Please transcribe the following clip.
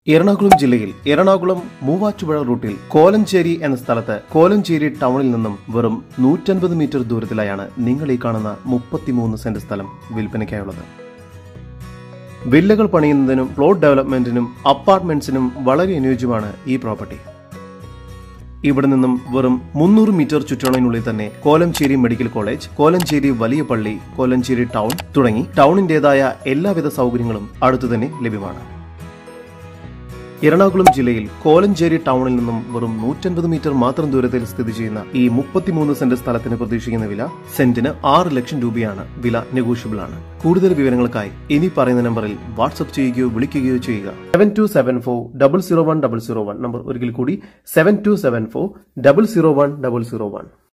എറണാകുളം ജില്ലയിൽ എറണാകുളം മൂവാറ്റുപുഴ റൂട്ടിൽ കോലഞ്ചേരി എന്ന സ്ഥലത്ത് കോലഞ്ചേരി ടൗണിൽ നിന്നും വെറും നൂറ്റൻപത് മീറ്റർ ദൂരത്തിലായാണ് നിങ്ങൾ ഈ കാണുന്ന മുപ്പത്തിമൂന്ന് സെന്റ് സ്ഥലം വിൽപ്പനയ്ക്കായുള്ളത് വില്ലകൾ പണിയുന്നതിനും പ്ലോട്ട് ഡെവലപ്മെന്റിനും അപ്പാർട്ട്മെന്റ്സിനും വളരെ അനുയോജ്യമാണ് ഈ പ്രോപ്പർട്ടി ഇവിടെ നിന്നും വെറും മുന്നൂറ് മീറ്റർ ചുറ്റളവിനുള്ളിൽ തന്നെ കോലഞ്ചേരി മെഡിക്കൽ കോളേജ് കോലഞ്ചേരി വലിയ പള്ളി കോലഞ്ചേരി ടൗൺ തുടങ്ങി ടൗണിന്റേതായ എല്ലാവിധ സൗകര്യങ്ങളും അടുത്തു തന്നെ ലഭ്യമാണ് എറണാകുളം ജില്ലയിൽ കോലഞ്ചേരി ടൗണിൽ നിന്നും വെറും നൂറ്റൻപത് മീറ്റർ മാത്രം ദൂരത്തിൽ സ്ഥിതി ചെയ്യുന്ന ഈ മുപ്പത്തിമൂന്ന് സെന്റ് സ്ഥലത്തിന് പ്രതീക്ഷിക്കുന്ന വില സെന്റിന് ആറ് ലക്ഷം രൂപയാണ് വില നെഗോഷ്യബിൾ ആണ് കൂടുതൽ വിവരങ്ങൾക്കായി ഇനി പറയുന്ന നമ്പറിൽ വാട്സ്ആപ്പ് ചെയ്യുകയോ വിളിക്കുകയോ ചെയ്യുക seven two seven four double zero one double zero one number ഒരിക്കൽ കൂടി seven two seven four double zero one double zero one